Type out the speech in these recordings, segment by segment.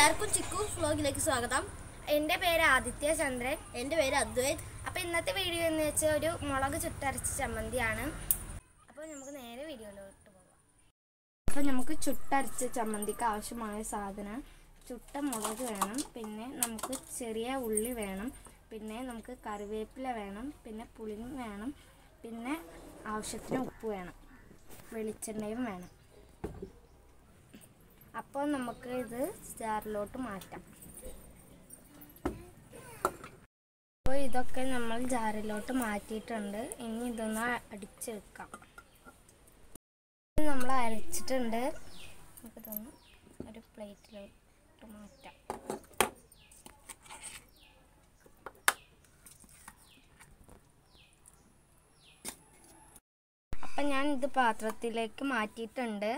എല്ലാവർക്കും ചിക്കു വ്ലോഗിലേക്ക് സ്വാഗതം എൻ്റെ പേര് ആദിത്യ ചന്ദ്രൻ എൻ്റെ പേര് അദ്വൈത് അപ്പോൾ ഇന്നത്തെ വീഡിയോ എന്ന് വെച്ചാൽ ഒരു മുളക് ചുട്ടരച്ച ചമ്മന്തിയാണ് അപ്പോൾ നമുക്ക് നേരെ വീഡിയോയിലോട്ട് പോകാം അപ്പോൾ നമുക്ക് ചുട്ടരച്ച ചമ്മന്തിക്ക് ആവശ്യമായ സാധനം ചുട്ട മുളക് വേണം പിന്നെ നമുക്ക് ചെറിയ ഉള്ളി വേണം പിന്നെ നമുക്ക് കറിവേപ്പില വേണം പിന്നെ പുളിങ്ങ വേണം പിന്നെ ആവശ്യത്തിന് ഉപ്പ് വേണം വെളിച്ചെണ്ണയും വേണം അപ്പോൾ നമുക്ക് ഇത് ജാറിലോട്ട് മാറ്റാം അപ്പോൾ ഇതൊക്കെ നമ്മൾ ജാറിലോട്ട് മാറ്റിയിട്ടുണ്ട് ഇനി ഇതൊന്ന് അടിച്ചെടുക്കാം ഇത് നമ്മൾ അരച്ചിട്ടുണ്ട് നമുക്കിതൊന്ന് ഒരു പ്ലേറ്റിലോട്ട് മാറ്റാം അപ്പം ഞാൻ ഇത് പാത്രത്തിലേക്ക് മാറ്റിയിട്ടുണ്ട്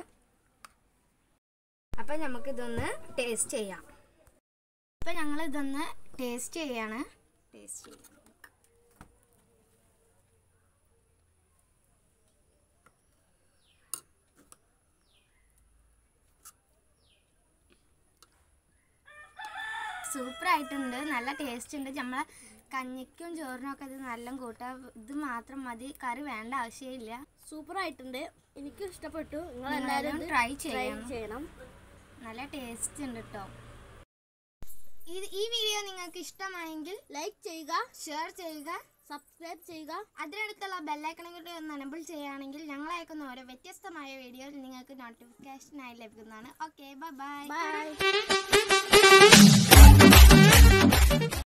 അപ്പം നമുക്കിതൊന്ന് ടേസ്റ്റ് ചെയ്യാം അപ്പം ഞങ്ങൾ ഇതൊന്ന് ടേസ്റ്റ് ചെയ്യാണ് ടേസ്റ്റ് ചെയ്യാം സൂപ്പർ ആയിട്ടുണ്ട് നല്ല ടേസ്റ്റ് ഉണ്ട് നമ്മളെ കഞ്ഞിക്കും ചോറിനും ഒക്കെ ഇത് നല്ല കൂട്ടാം ഇത് മാത്രം മതി കറി വേണ്ട ആവശ്യമില്ല സൂപ്പർ ആയിട്ടുണ്ട് എനിക്ക് ഇഷ്ടപ്പെട്ടു നിങ്ങൾ നിങ്ങളെല്ലാവരും എല്ലാവരും try ട്രൈ ചെയ്യണം. ചെയ്യണം നല്ല ടേസ്റ്റ് ഉണ്ട് കേട്ടോ ഇത് ഈ വീഡിയോ നിങ്ങൾക്ക് ഇഷ്ടമായെങ്കിൽ ലൈക്ക് ചെയ്യുക ഷെയർ ചെയ്യുക സബ്സ്ക്രൈബ് ചെയ്യുക അതിനടുത്തുള്ള ബെല്ലൈക്കണും കൂടി ഒന്ന് എനബിൾ ചെയ്യുകയാണെങ്കിൽ ഞങ്ങൾ അയക്കുന്ന ഓരോ വ്യത്യസ്തമായ വീഡിയോ നിങ്ങൾക്ക് നോട്ടിഫിക്കേഷനായി ലഭിക്കുന്നതാണ് ഓക്കെ ബൈ ബൈ